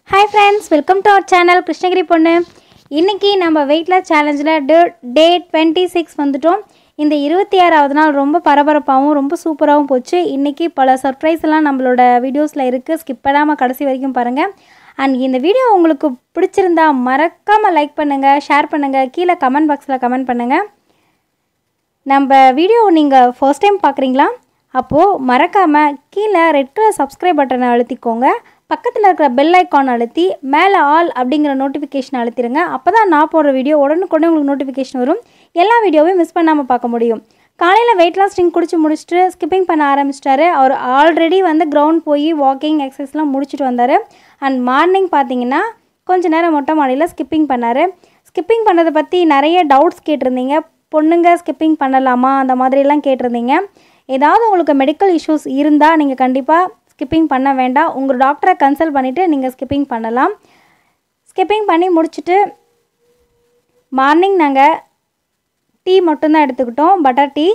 hi friends welcome to our channel Krishnagiri பொண்ணு இன்றைக்கி நம்ம வெயிட்லெஸ் சேலஞ்சில் டே டே டுவெண்ட்டி சிக்ஸ் வந்துட்டோம் இந்த இருபத்தி ஆறாவது நாள் ரொம்ப பரபரப்பாகவும் ரொம்ப சூப்பராகவும் போச்சு இன்றைக்கி பல சர்ப்ரைஸ் எல்லாம் நம்மளோட வீடியோஸில் இருக்குது ஸ்கிப் பண்ணாமல் கடைசி வரைக்கும் பாருங்கள் அண்ட் இந்த வீடியோ உங்களுக்கு பிடிச்சிருந்தா மறக்காமல் லைக் பண்ணுங்கள் ஷேர் பண்ணுங்கள் கீழே கமெண்ட் பாக்ஸில் கமெண்ட் பண்ணுங்கள் நம்ம வீடியோ நீங்கள் ஃபர்ஸ்ட் டைம் பார்க்குறீங்களா அப்போது மறக்காமல் கீழே ரெட் கலர் சப்ஸ்கிரைப் பட்டனை அழுத்திக்கோங்க பக்கத்தில் இருக்கிற பெல் ஐக்கான் அழுத்தி மேலே ஆல் அப்படிங்கிற நோட்டிஃபிகேஷன் அழுத்திடுங்க அப்போ தான் நான் போடுற வீடியோ உடனுக்குடனே உங்களுக்கு நோட்டிஃபிகேஷன் வரும் எல்லா வீடியோவையும் மிஸ் பண்ணாமல் பார்க்க முடியும் காலையில் வெயிட் லாஸ் ட்ரிங்க் குடிச்சு முடிச்சுட்டு ஸ்கிப்பிங் பண்ண ஆரம்பிச்சிட்டாரு அவர் ஆல்ரெடி வந்து கிரவுண்ட் போய் வாக்கிங் எக்ஸசைஸ்லாம் முடிச்சுட்டு வந்தார் அண்ட் மார்னிங் பார்த்தீங்கன்னா கொஞ்ச நேரம் மொட்டை மாடியில் ஸ்கிப்பிங் பண்ணார் ஸ்கிப்பிங் பண்ணதை பற்றி நிறைய டவுட்ஸ் கேட்டிருந்தீங்க பொண்ணுங்க ஸ்கிப்பிங் பண்ணலாமா அந்த மாதிரிலாம் கேட்டிருந்தீங்க ஏதாவது உங்களுக்கு மெடிக்கல் இஷ்யூஸ் இருந்தால் நீங்கள் கண்டிப்பாக ஸ்கிப்பிங் பண்ண வேண்டாம் உங்கள் டாக்டரை கன்சல்ட் பண்ணிவிட்டு நீங்கள் ஸ்கிப்பிங் பண்ணலாம் ஸ்கிப்பிங் பண்ணி முடிச்சுட்டு மார்னிங் நாங்கள் டீ மட்டும்தான் எடுத்துக்கிட்டோம் பட்டர் டீ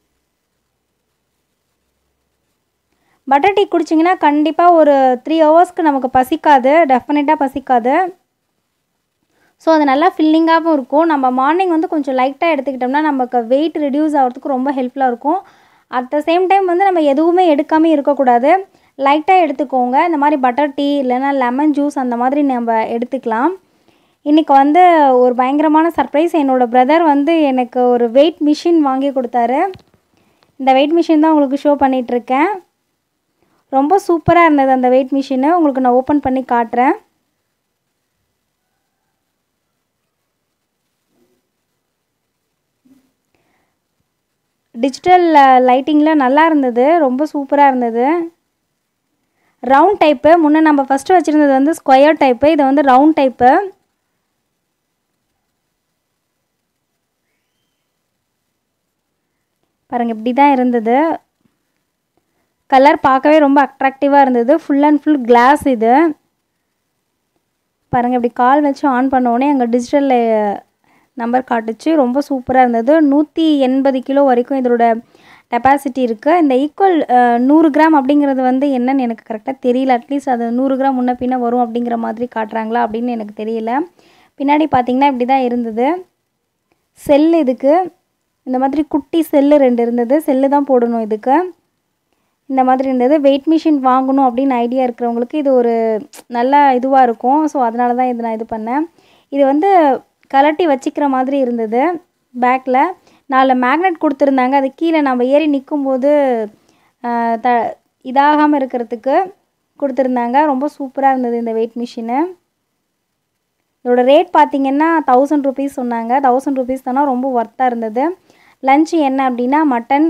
பட்டர் டீ குடிச்சிங்கன்னா கண்டிப்பாக ஒரு த்ரீ ஹவர்ஸ்க்கு நமக்கு பசிக்காது டெஃபினட்டாக பசிக்காது ஸோ அது நல்லா ஃபில்லிங்காகவும் இருக்கும் நம்ம மார்னிங் வந்து கொஞ்சம் லைட்டாக எடுத்துக்கிட்டோம்னா நமக்கு வெயிட் ரெடியூஸ் ஆகிறதுக்கு ரொம்ப ஹெல்ப்ஃபுல்லாக இருக்கும் அட் த சேம் டைம் வந்து நம்ம எதுவுமே எடுக்காமல் இருக்கக்கூடாது லைட்டாக எடுத்துக்கோங்க இந்த மாதிரி பட்டர் டீ இல்லைன்னா லெமன் ஜூஸ் அந்த மாதிரி நம்ம எடுத்துக்கலாம் இன்றைக்கி வந்து ஒரு பயங்கரமான சர்ப்ரைஸ் என்னோடய பிரதர் வந்து எனக்கு ஒரு வெயிட் மிஷின் வாங்கி கொடுத்தாரு இந்த வெயிட் மிஷின் தான் உங்களுக்கு ஷோ பண்ணிகிட்ருக்கேன் ரொம்ப சூப்பராக இருந்தது அந்த வெயிட் மிஷினு உங்களுக்கு நான் ஓப்பன் பண்ணி காட்டுறேன் டிஜிட்டல் லைட்டிங்கில் நல்லா இருந்தது ரொம்ப சூப்பராக இருந்தது ரவுண்ட் டைப்பு முன்னே நம்ம ஃபஸ்ட்டு வச்சுருந்தது வந்து ஸ்கொயர் டைப்பு இது வந்து ரவுண்ட் டைப்பு பாருங்கள் இப்படி தான் இருந்தது கலர் பார்க்கவே ரொம்ப அட்ராக்டிவாக இருந்தது ஃபுல் அண்ட் ஃபுல் கிளாஸ் இது பாருங்கள் இப்படி கால் வச்சு ஆன் பண்ணோடனே அங்கே டிஜிட்டல் நம்பர் காட்டுச்சு ரொம்ப சூப்பராக இருந்தது நூற்றி எண்பது கிலோ வரைக்கும் இதோட கெப்பாசிட்டி இருக்குது இந்த ஈக்குவல் நூறு கிராம் அப்படிங்கிறது வந்து என்னன்னு எனக்கு கரெக்டாக தெரியல அட்லீஸ்ட் அது நூறு கிராம் முன்ன பின்ன வரும் அப்படிங்கிற மாதிரி காட்டுறாங்களா அப்படின்னு எனக்கு தெரியல பின்னாடி பார்த்திங்கன்னா இப்படி தான் இருந்தது செல் இதுக்கு இந்த மாதிரி குட்டி செல்லு ரெண்டு இருந்தது செல்லு தான் போடணும் இதுக்கு இந்த மாதிரி இருந்தது வெயிட் மிஷின் வாங்கணும் அப்படின்னு ஐடியா இருக்கிறவங்களுக்கு இது ஒரு நல்ல இதுவாக இருக்கும் ஸோ அதனால தான் இது நான் இது பண்ணேன் இது வந்து கலட்டி வச்சுக்கிற மாதிரி இருந்தது பேக்கில் நாலு மேக்னெட் கொடுத்துருந்தாங்க அது கீழே நம்ம ஏறி நிற்கும்போது த இதாகாமல் இருக்கிறதுக்கு கொடுத்துருந்தாங்க ரொம்ப சூப்பராக இருந்தது இந்த வெயிட் மிஷினு இதோட ரேட் பார்த்திங்கன்னா தௌசண்ட் ருபீஸ் சொன்னாங்க தௌசண்ட் ருபீஸ் தானே ரொம்ப ஒர்த்தாக இருந்தது லஞ்சு என்ன அப்படின்னா மட்டன்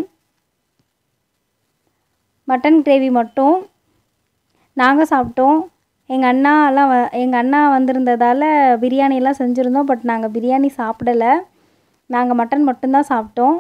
மட்டன் கிரேவி மட்டும் நாங்கள் சாப்பிட்டோம் எங்கள் அண்ணாலாம் வ எங்கள் அண்ணா வந்திருந்ததால் பிரியாணியெல்லாம் செஞ்சுருந்தோம் பட் நாங்கள் பிரியாணி சாப்பிடலை நாங்கள் மட்டன் மட்டும்தான் சாப்பிட்டோம்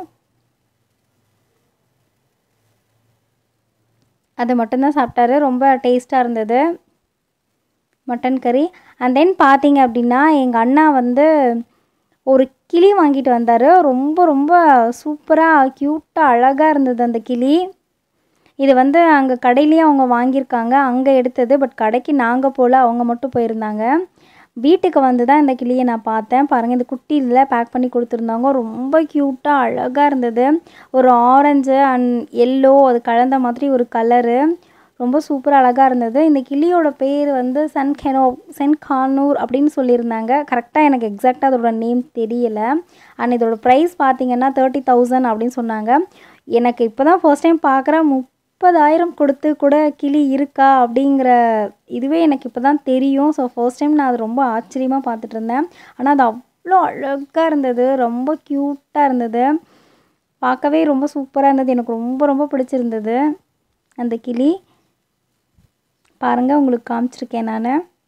அது மட்டும்தான் சாப்பிட்டாரு ரொம்ப டேஸ்ட்டாக இருந்தது மட்டன் கறி அண்ட் தென் பார்த்தீங்க அப்படின்னா எங்கள் அண்ணா வந்து ஒரு கிளி வாங்கிட்டு வந்தார் ரொம்ப ரொம்ப சூப்பராக க்யூட்டாக அழகாக இருந்தது அந்த கிளி இது வந்து அங்கே கடையிலேயே அவங்க வாங்கியிருக்காங்க அங்கே எடுத்தது பட் கடைக்கு நாங்கள் போல் அவங்க மட்டும் போயிருந்தாங்க வீட்டுக்கு வந்து தான் இந்த கிளியை நான் பார்த்தேன் பாருங்கள் இந்த குட்டி இதில் பேக் பண்ணி கொடுத்துருந்தாங்க ரொம்ப க்யூட்டாக அழகாக இருந்தது ஒரு ஆரஞ்சு அண்ட் எல்லோ அது கலந்த மாதிரி ஒரு கலரு ரொம்ப சூப்பராக அழகாக இருந்தது இந்த கிளியோட பேர் வந்து சன்கெனோ சென்ட் கானூர் அப்படின்னு சொல்லியிருந்தாங்க கரெக்டாக எனக்கு எக்ஸாக்டாக அதோட நேம் தெரியலை அண்ட் இதோட ப்ரைஸ் பார்த்தீங்கன்னா தேர்ட்டி தௌசண்ட் அப்படின்னு சொன்னாங்க எனக்கு இப்போ தான் ஃபர்ஸ்ட் டைம் பார்க்குறேன் முப்பதாயிரம் கொடுத்து கூட கிளி இருக்கா அப்படிங்கிற இதுவே எனக்கு இப்போ தான் தெரியும் ஸோ ஃபர்ஸ்ட் டைம் நான் அது ரொம்ப ஆச்சரியமாக பார்த்துட்டு இருந்தேன் ஆனால் அது அவ்வளோ அழகாக இருந்தது ரொம்ப க்யூட்டாக இருந்தது பார்க்கவே ரொம்ப சூப்பராக இருந்தது எனக்கு ரொம்ப ரொம்ப பிடிச்சிருந்தது அந்த கிளி பாருங்கள் உங்களுக்கு காமிச்சிருக்கேன் நான்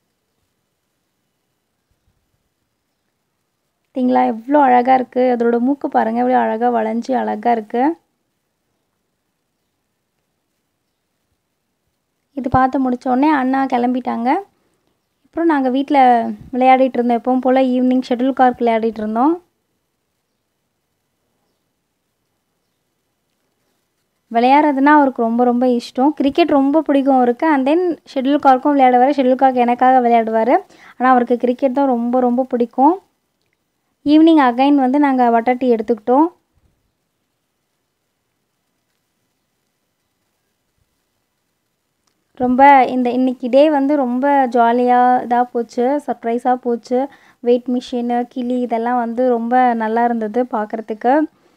பார்த்தீங்களா எவ்வளோ அழகாக இருக்குது அதோட மூக்கு பாருங்கள் எவ்வளோ அழகாக வளைஞ்சி அழகாக இருக்குது இது பார்த்து முடித்தோடனே அண்ணா கிளம்பிட்டாங்க அப்புறம் நாங்கள் வீட்டில் விளையாடிட்டு இருந்தோம் எப்பவும் போல் ஈவினிங் ஷெட்யூல் கார்க் விளையாடிட்டு இருந்தோம் விளையாடுறதுனா அவருக்கு ரொம்ப ரொம்ப இஷ்டம் கிரிக்கெட் ரொம்ப பிடிக்கும் அவருக்கு அண்ட் தென் ஷெட்யூல் கார்க்கும் விளையாடுவார் ஷெட்யூல் கார்க் எனக்காக விளையாடுவார் ஆனால் அவருக்கு கிரிக்கெட் தான் ரொம்ப ரொம்ப பிடிக்கும் ஈவினிங் அகைன் வந்து நாங்கள் வட்டர் டீ எடுத்துக்கிட்டோம் ரொம்ப இந்த இன்னைக்கு டே வந்து ரொம்ப ஜாலியாக இதாக போச்சு சர்ப்ரைஸாக போச்சு வெயிட் மிஷினு கிளி இதெல்லாம் வந்து ரொம்ப நல்லா இருந்தது பார்க்குறதுக்கு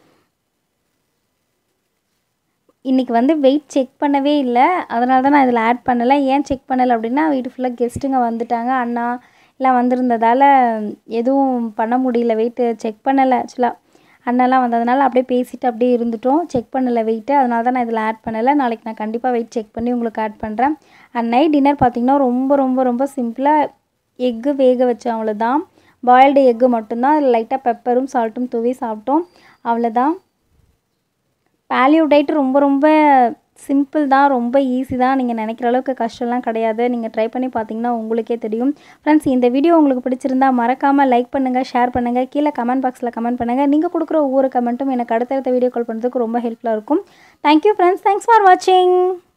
இன்றைக்கி வந்து வெயிட் செக் பண்ணவே இல்லை அதனால தான் நான் இதில் ஆட் பண்ணலை ஏன் செக் பண்ணலை அப்படின்னா வீட்டு ஃபுல்லாக கெஸ்ட்டுங்க வந்துட்டாங்க அண்ணா எல்லாம் வந்திருந்ததால் எதுவும் பண்ண முடியல வெயிட்டு செக் பண்ணலை ஆக்சுவலாக அண்ணெல்லாம் வந்ததுனால அப்படியே பேசிட்டு அப்படியே இருந்துட்டோம் செக் பண்ணலை வெயிட்டு அதனால தான் நான் இதில் ஆட் பண்ணலை நாளைக்கு நான் கண்டிப்பாக வெயிட் செக் பண்ணி உங்களுக்கு ஆட் பண்ணுறேன் அண்ட் நைட் டின்னர் பார்த்திங்கன்னா ரொம்ப ரொம்ப ரொம்ப சிம்பிளாக எக்கு வேக வச்சேன் அவ்வளோதான் பாயில்டு எக்கு மட்டும்தான் அதில் லைட்டாக பெப்பரும் சால்ட்டும் தூவி சாப்பிட்டோம் அவ்வளோதான் பேலியோ டயட் ரொம்ப ரொம்ப சிம்பிள் தான் ரொம்ப ஈஸி தான் நீங்கள் நினைக்கிற அளவுக்கு கஷ்டம்லாம் கிடையாது நீங்கள் ட்ரை பண்ணி பார்த்தீங்கன்னா உங்களுக்கே தெரியும் ஃப்ரெண்ட்ஸ் இந்த வீடியோ உங்களுக்கு பிடிச்சிருந்தா மறக்காமல் லைக் பண்ணுங்கள் ஷேர் பண்ணுங்கள் கீழே கமெண்ட் பாக்ஸில் கமெண்ட் பண்ணுங்கள் நீங்கள் கொடுக்குற ஒவ்வொரு கமெண்ட்டும் எனக்கு அடுத்தடுத்த வீடியோ கால் பண்ணுறதுக்கு ரொம்ப ஹெல்ப்ஃபுல்லாக இருக்கும் தேங்க்யூ ஃப்ரெண்ட்ஸ் தேங்க்ஸ் ஃபார் வாட்சிங்